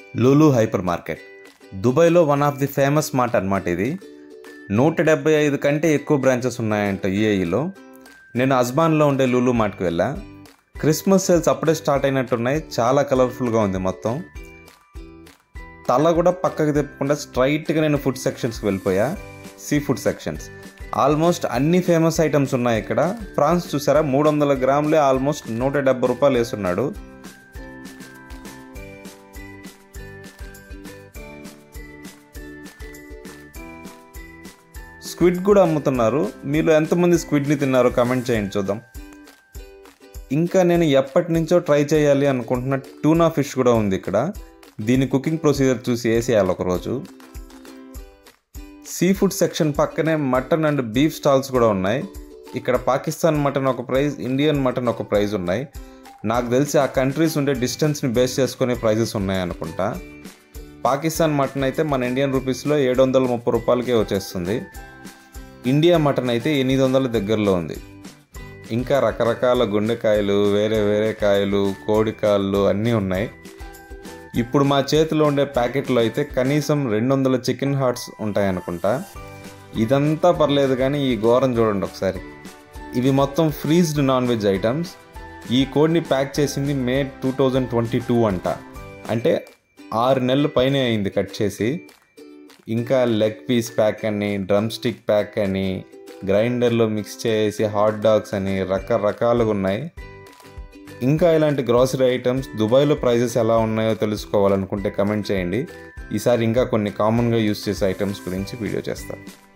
Lulu hyper market దుబాయ్లో one of the famous mart అనమాట ఇది నూట డెబ్బై ఐదు కంటే ఎక్కువ బ్రాంచెస్ ఉన్నాయంట యూఏఈలో నేను అజ్మాన్లో ఉండే లూలు మార్ట్కి వెళ్ళా క్రిస్మస్ సేల్స్ అప్పుడే స్టార్ట్ అయినట్టున్నాయి చాలా కలర్ఫుల్గా ఉంది మొత్తం తల కూడా పక్కకి తిప్పకుండా స్ట్రైట్గా నేను ఫుడ్ సెక్షన్స్కి వెళ్ళిపోయా సీ ఫుడ్ సెక్షన్స్ ఆల్మోస్ట్ అన్ని ఫేమస్ ఐటమ్స్ ఉన్నాయి ఇక్కడ ఫ్రాన్స్ చూసారా మూడు వందల గ్రాములే ఆల్మోస్ట్ నూట డెబ్బై రూపాయలు వేస్తున్నాడు స్క్విడ్ కూడా అమ్ముతున్నారు మీలో ఎంతమంది స్క్విడ్ని తిన్నారో కమెంట్ చేయండి చూద్దాం ఇంకా నేను ఎప్పటి నుంచో ట్రై చేయాలి అనుకుంటున్న టూనా ఫిష్ కూడా ఉంది ఇక్కడ దీని కుకింగ్ ప్రొసీజర్ చూసి వేసేయాలి ఒకరోజు సీ ఫుడ్ సెక్షన్ పక్కనే మటన్ అండ్ బీఫ్ స్టాల్స్ కూడా ఉన్నాయి ఇక్కడ పాకిస్తాన్ మటన్ ఒక ప్రైస్ ఇండియన్ మటన్ ఒక ప్రైస్ ఉన్నాయి నాకు తెలిసి ఆ కంట్రీస్ ఉండే డిస్టెన్స్ని బేస్ చేసుకునే ప్రైజెస్ ఉన్నాయి అనుకుంటా పాకిస్తాన్ మటన్ అయితే మన ఇండియన్ రూపీస్లో ఏడు వందల ముప్పై రూపాయలకే వచ్చేస్తుంది ఇండియా మటన్ అయితే ఎనిమిది వందల దగ్గరలో ఉంది ఇంకా రకరకాల గుండెకాయలు వేరే వేరే కాయలు కోడికాళ్ళు అన్నీ ఉన్నాయి ఇప్పుడు మా చేతిలో ఉండే ప్యాకెట్లో అయితే కనీసం రెండు వందల చికెన్ హార్ట్స్ ఉంటాయనుకుంటా ఇదంతా పర్లేదు కానీ ఈ ఘోరం చూడండి ఒకసారి ఇవి మొత్తం ఫ్రీజ్డ్ నాన్ వెజ్ ఐటమ్స్ ఈ కోడ్ని ప్యాక్ చేసింది May two thousand twenty two అంట అంటే ఆరు నెలల పైనే అయింది కట్ చేసి ఇంకా లెగ్ పీస్ ప్యాక్ అని డ్రమ్ స్టిక్ ప్యాక్ అని గ్రైండర్లో మిక్స్ చేసి హాట్ డాగ్స్ అని రకరకాలుగా ఉన్నాయి ఇంకా ఇలాంటి గ్రాసరీ ఐటమ్స్ దుబాయ్లో ప్రైజెస్ ఎలా ఉన్నాయో తెలుసుకోవాలనుకుంటే కమెంట్ చేయండి ఈసారి ఇంకా కొన్ని కామన్గా యూస్ చేసే ఐటమ్స్ గురించి వీడియో చేస్తాను